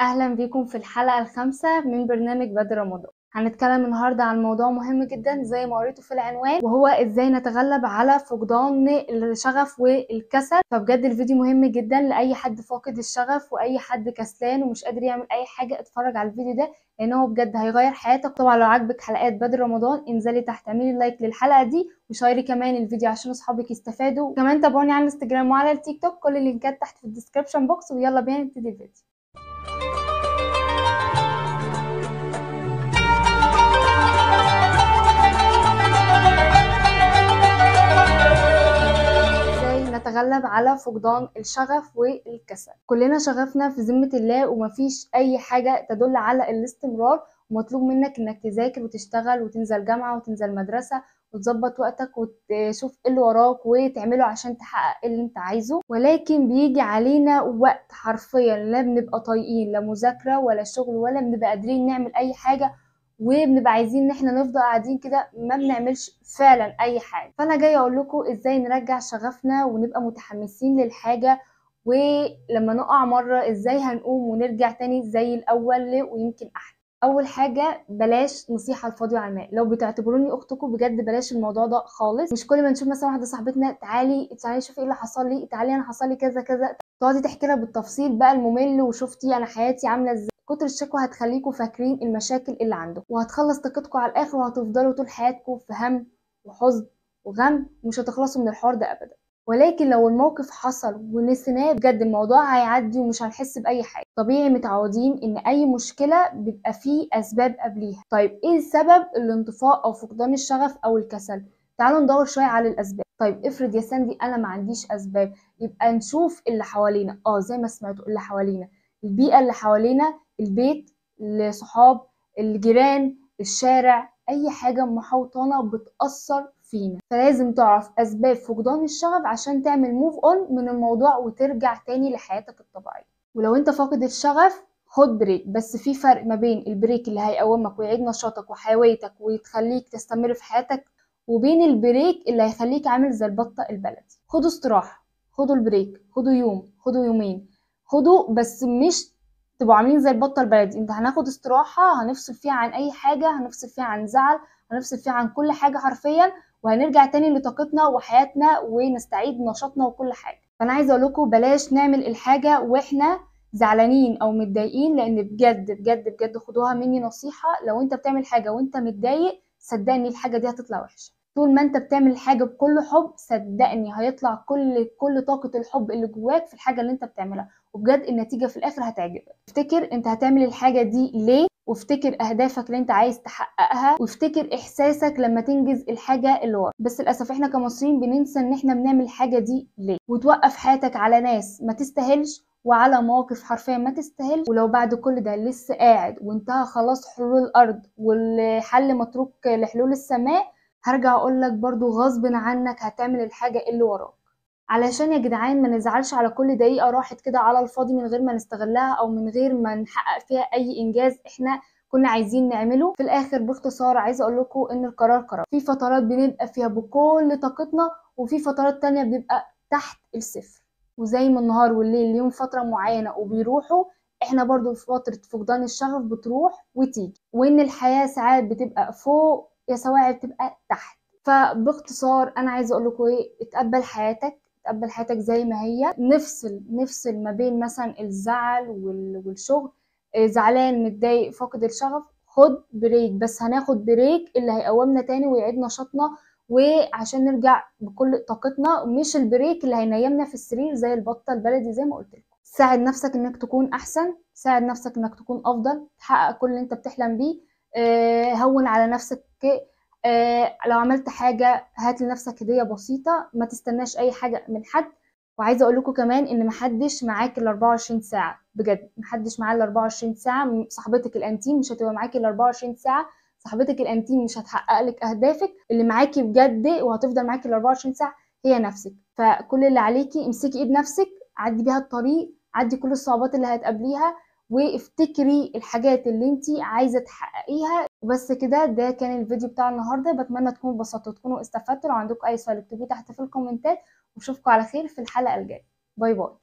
أهلا بيكم في الحلقة الخامسة من برنامج بدر رمضان هنتكلم النهاردة عن موضوع مهم جدا زي ما قريته في العنوان وهو ازاي نتغلب على فقدان الشغف والكسل فبجد الفيديو مهم جدا لأي حد فاقد الشغف وأي حد كسلان ومش قادر يعمل أي حاجة اتفرج على الفيديو ده لأن هو بجد هيغير حياتك طبعا لو عجبك حلقات بدر رمضان انزلي تحت اعملي لايك للحلقة دي وشيري كمان الفيديو عشان اصحابك يستفادوا كمان تابعوني على الانستجرام وعلى التيك توك كل اللينكات تحت في الديسكربشن بوكس ويلا بينا نبتدي الفيديو نتغلب على فقدان الشغف والكسل كلنا شغفنا في ذمة الله ومفيش أي حاجة تدل على الاستمرار ومطلوب منك انك تذاكر وتشتغل وتنزل جامعة وتنزل مدرسة وتظبط وقتك وتشوف ايه اللي وراك وتعمله عشان تحقق اللي انت عايزه ولكن بيجي علينا وقت حرفيا لا بنبقى طايقين لا مذاكرة ولا شغل ولا بنبقى قادرين نعمل اي حاجة وبنبقى عايزين ان احنا نفضل قاعدين كده ما بنعملش فعلا اي حاجه فانا جايه اقول لكم ازاي نرجع شغفنا ونبقى متحمسين للحاجه ولما نقع مره ازاي هنقوم ونرجع تاني زي الاول ويمكن احلى اول حاجه بلاش نصيحه الفاضي على الماء لو بتعتبروني اختكم بجد بلاش الموضوع ده خالص مش كل ما نشوف مثلا واحده صاحبتنا تعالي تعالي شوفي ايه اللي حصل لي تعالي انا حصل لي كذا كذا تقعدي تحكي لها بالتفصيل بقى الممل وشفتي انا حياتي عامله ازاي كتر الشكوى هتخليكم فاكرين المشاكل اللي عندكم وهتخلص طاقتكم على الاخر وهتفضلوا طول حياتكم في هم وحزن وغم ومش هتخلصوا من الحوار ده ابدا ولكن لو الموقف حصل ونسيناه بجد الموضوع هيعدي ومش هنحس باي حاجه طبيعي متعودين ان اي مشكله بيبقى فيه اسباب قبليها طيب ايه السبب الانطفاء او فقدان الشغف او الكسل تعالوا ندور شويه على الاسباب طيب افرض يا ساندي انا ما عنديش اسباب يبقى نشوف اللي حوالينا اه زي ما سمعتوا اللي حوالينا البيئه اللي حوالينا البيت الصحاب الجيران الشارع اي حاجه محوطانه بتاثر فينا فلازم تعرف اسباب فقدان الشغف عشان تعمل موف اون من الموضوع وترجع تاني لحياتك الطبيعيه ولو انت فاقد الشغف خد بريك بس في فرق ما بين البريك اللي هيقومك ويعيد نشاطك وحيويتك وتخليك تستمر في حياتك وبين البريك اللي هيخليك عامل زي البطه البلدي خدوا استراحه خدوا البريك خدوا يوم خدوا يومين خدوا بس مش تبقوا عاملين زي البطه البلدي انت هناخد استراحه هنفصل فيها عن اي حاجه هنفصل فيها عن زعل هنفصل فيها عن كل حاجه حرفيا وهنرجع تاني لطاقتنا وحياتنا ونستعيد نشاطنا وكل حاجه فانا عايزه اقول لكم بلاش نعمل الحاجه واحنا زعلانين او متضايقين لان بجد بجد بجد خدوها مني نصيحه لو انت بتعمل حاجه وانت متضايق صدقني الحاجه دي هتطلع وحشه طول ما انت بتعمل حاجه بكل حب صدقني هيطلع كل كل طاقه الحب اللي جواك في الحاجه اللي انت بتعملها وبجد النتيجه في الاخر هتعجبك افتكر انت هتعمل الحاجه دي ليه وافتكر اهدافك اللي انت عايز تحققها وافتكر احساسك لما تنجز الحاجه اللي ورا بس للاسف احنا كمصريين بننسى ان احنا بنعمل الحاجه دي ليه وتوقف حياتك على ناس ما تستاهلش وعلى مواقف حرفيا ما تستاهلش ولو بعد كل ده لسه قاعد وانتهى خلاص حلول الارض والحل متروك لحلول السماء هرجع اقول لك برضو غصب عنك هتعمل الحاجه اللي وراك علشان يا جدعان ما نزعلش على كل دقيقه راحت كده على الفاضي من غير ما نستغلها او من غير ما نحقق فيها اي انجاز احنا كنا عايزين نعمله في الاخر باختصار عايزه اقول لكم ان القرار قرار في فترات بنبقى فيها بكل طاقتنا وفي فترات تانية بنبقى تحت الصفر وزي ما النهار والليل ليهم فتره معينه وبيروحوا احنا برضو في فتره فقدان الشغف بتروح وتيجي وان الحياه ساعات بتبقى فوق يا سواعي بتبقى تحت فباختصار انا عايزه اقول لكم ايه اتقبل حياتك تقبل حياتك زي ما هي نفصل نفصل ما بين مثلا الزعل والشغل زعلان متضايق فاقد الشغف خد بريك بس هناخد بريك اللي هيقومنا تاني ويعيد نشاطنا وعشان نرجع بكل طاقتنا مش البريك اللي هينيمنا في السرير زي البطه البلدي زي ما قلت لكم ساعد نفسك انك تكون احسن ساعد نفسك انك تكون افضل تحقق كل اللي انت بتحلم بيه اه هون على نفسك آه لو عملت حاجة هات لنفسك هدية بسيطة ما تستناش أي حاجة من حد وعايزة أقول لكم كمان إن محدش معاك ال 24 ساعة بجد محدش معاه ال 24 ساعة صاحبتك الأنتيم مش هتبقى معاكي ال 24 ساعة صاحبتك الأنتيم مش هتحقق لك أهدافك اللي معاكي بجد وهتفضل معاكي ال 24 ساعة هي نفسك فكل اللي عليكي امسكي إيد نفسك عدي بيها الطريق عدي كل الصعوبات اللي هتقابليها وافتكري الحاجات اللي انت عايزه تحققيها وبس كده ده كان الفيديو بتاع النهارده بتمنى تكونوا اتبسطتوا وتكونوا استفدتوا لو عندكم اي سؤال اكتبوه تحت في الكومنتات واشوفكم على خير في الحلقه الجايه باي باي